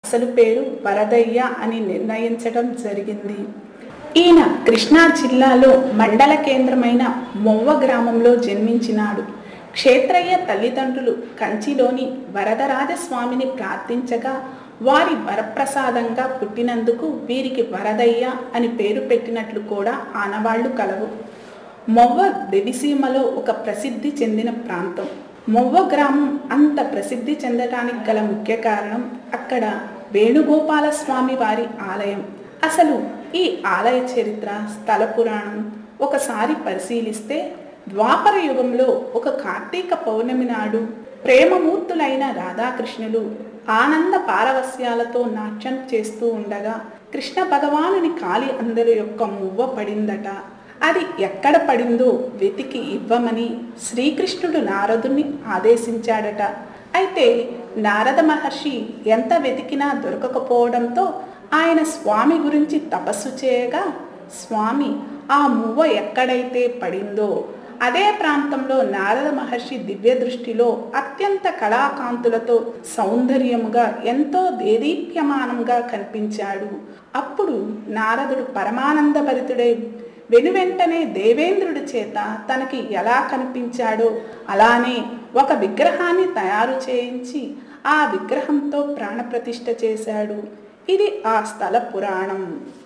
అసలు పేరు వరదయ్య అని నిర్ణయించడం జరిగింది ఈయన కృష్ణా జిల్లాలో మండల కేంద్రమైన మొవ్వ గ్రామంలో జన్మించినాడు క్షేత్రయ్య తల్లిదండ్రులు కంచిలోని వరదరాజస్వామిని ప్రార్థించగా వారి వరప్రసాదంగా పుట్టినందుకు వీరికి వరదయ్య అని పేరు పెట్టినట్లు కూడా ఆనవాళ్లు కలవు మొవ్వ దివిసీమలో ఒక ప్రసిద్ధి చెందిన ప్రాంతం మొవ్వ గ్రామం అంత ప్రసిద్ధి చెందటానికి గల ముఖ్య కారణం అక్కడ వేణుగోపాల స్వామి వారి ఆలయం అసలు ఈ ఆలయ చరిత్ర స్థల పురాణం ఒకసారి పరిశీలిస్తే ద్వాపర యుగంలో ఒక కార్తీక పౌర్ణమి నాడు ప్రేమమూర్తులైన రాధాకృష్ణులు ఆనంద పారవస్యాలతో నాట్యం చేస్తూ ఉండగా కృష్ణ భగవానుని కాలి అందరి యొక్క మువ్వ పడిందట అది ఎక్కడ పడిందో వెతికి ఇవ్వమని శ్రీకృష్ణుడు నారదుని ఆదేశించాడట అయితే నారద మహర్షి ఎంత వెతికినా దొరకకపోవడంతో ఆయన స్వామి గురించి తపస్సు చేయగా స్వామి ఆ మువ్వ ఎక్కడైతే పడిందో అదే ప్రాంతంలో నారద మహర్షి దివ్య దృష్టిలో అత్యంత కళాకాంతులతో సౌందర్యముగా ఎంతో దేదీప్యమానంగా కనిపించాడు అప్పుడు నారదుడు పరమానందభరితుడై వెనువెంటనే దేవేంద్రుడి చేత తనకి ఎలా కనిపించాడో అలానే ఒక విగ్రహాన్ని తయారు చేయించి ఆ విగ్రహంతో ప్రాణప్రతిష్ఠ చేశాడు ఇది ఆ స్థల పురాణం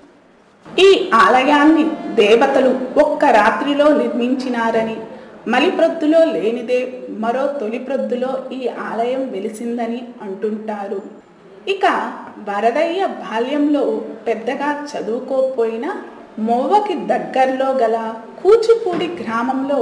ఈ ఆలయాన్ని దేవతలు ఒక్క రాత్రిలో నిర్మించినారని మలిప్రొద్దులో లేనిదే మరో తొలి ప్రొద్దులో ఈ ఆలయం వెలిసిందని అంటుంటారు ఇక వరదయ్య బాల్యంలో పెద్దగా చదువుకోపోయినా మోవకి దగ్గరలో గల కూచిపూడి గ్రామంలో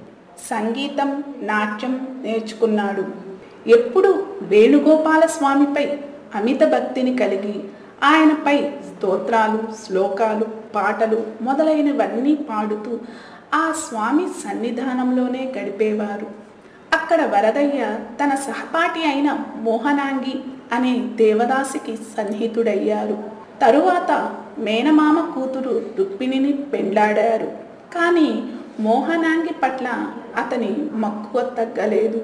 సంగీతం నాట్యం నేర్చుకున్నాడు ఎప్పుడు వేణుగోపాల స్వామిపై అమిత భక్తిని కలిగి ఆయనపై స్తోత్రాలు శ్లోకాలు పాటలు మొదలైనవన్నీ పాడుతూ ఆ స్వామి సన్నిధానంలోనే గడిపేవారు అక్కడ వరదయ్య తన సహపాఠి అయిన మోహనాంగి అనే దేవదాసికి సన్నిహితుడయ్యారు తరువాత మేనమామ కూతురు రుక్మిణిని పెండ్లాడారు కానీ మోహనాంగి పట్ల అతని మక్కువ తగ్గలేదు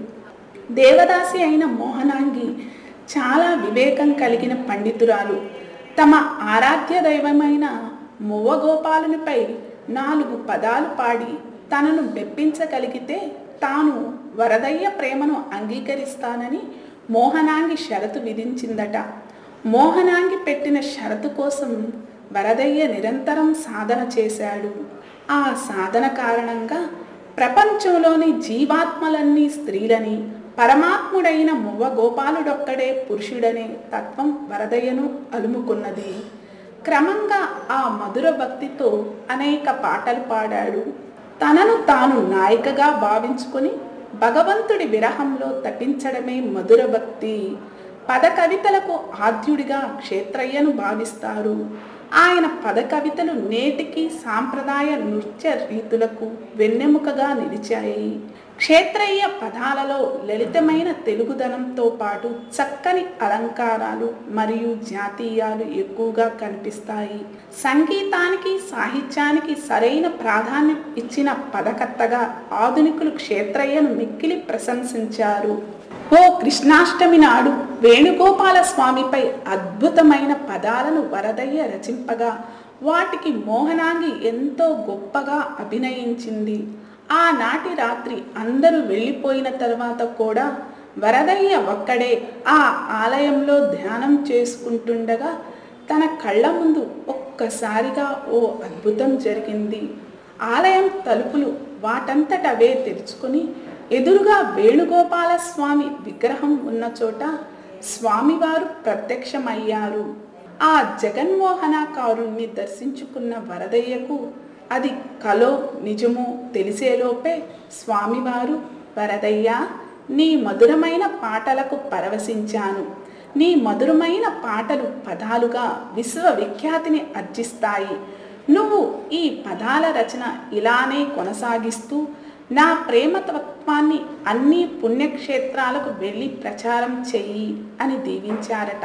దేవదాసి అయిన మోహనాంగి చాలా వివేకం కలిగిన పండితురాలు తమ ఆరాధ్య దైవమైన మువ్వగోపాలునిపై నాలుగు పదాలు పాడి తనను మెప్పించగలిగితే తాను వరదయ్య ప్రేమను అంగీకరిస్తానని మోహనాంగి షరతు విధించిందట మోహనాంగి పెట్టిన షరతు కోసం వరదయ్య నిరంతరం సాధన చేశాడు ఆ సాధన కారణంగా ప్రపంచంలోని జీవాత్మలన్నీ స్త్రీలని పరమాత్ముడైన మువ్వ గోపాలుడొక్కడే పురుషుడనే తత్వం వరదయ్యను అలుముకున్నది క్రమంగా ఆ మధుర భక్తితో అనేక పాటలు పాడాడు తనను తాను నాయికగా భావించుకుని భగవంతుడి విరహంలో తపించడమే మధుర భక్తి పద కవితలకు ఆద్యుడిగా క్షేత్రయ్యను భావిస్తారు ఆయన పద కవితలు నేటికి సాంప్రదాయ నృత్య రీతులకు వెన్నెముకగా నిలిచాయి క్షేత్రయ్య పదాలలో లలితమైన తెలుగుదనంతో పాటు చక్కని అలంకారాలు మరియు జాతీయాలు ఎక్కువగా కనిపిస్తాయి సంగీతానికి సాహిత్యానికి సరైన ప్రాధాన్యం ఇచ్చిన పదకర్తగా ఆధునికులు క్షేత్రయ్యను మిక్కిలి ప్రశంసించారు ఓ కృష్ణాష్టమి నాడు వేణుగోపాల స్వామిపై అద్భుతమైన పదాలను వరదయ్య రచింపగా వాటికి మోహనాంగి ఎంతో గొప్పగా అభినయించింది ఆనాటి రాత్రి అందరూ వెళ్ళిపోయిన తర్వాత కూడా వరదయ్య ఒక్కడే ఆ ఆలయంలో ధ్యానం చేసుకుంటుండగా తన కళ్ళ ముందు ఒక్కసారిగా ఓ అద్భుతం జరిగింది ఆలయం తలుపులు వాటంతటవే తెరుచుకొని ఎదురుగా వేణుగోపాల స్వామి విగ్రహం ఉన్న చోట స్వామివారు ప్రత్యక్షమయ్యారు ఆ జగన్మోహనాకారుణ్ణి దర్శించుకున్న వరదయ్యకు అది కలో నిజమో తెలిసేలోపే స్వామివారు వరదయ్య నీ మధురమైన పాటలకు పరవశించాను నీ మధురమైన పాటలు పదాలుగా విశ్వవిఖ్యాతిని అర్జిస్తాయి నువ్వు ఈ పదాల రచన ఇలానే కొనసాగిస్తూ నా ప్రేమతత్వాన్ని అన్ని పుణ్యక్షేత్రాలకు వెళ్ళి ప్రచారం చెయ్యి అని దీవించారట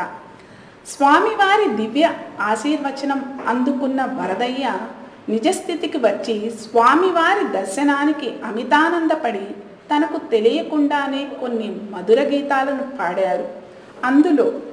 స్వామివారి దివ్య ఆశీర్వచనం అందుకున్న వరదయ్య నిజస్థితికి వచ్చి స్వామివారి దర్శనానికి అమితానందపడి తనకు తెలియకుండానే కొన్ని మధుర గీతాలను పాడారు అందులో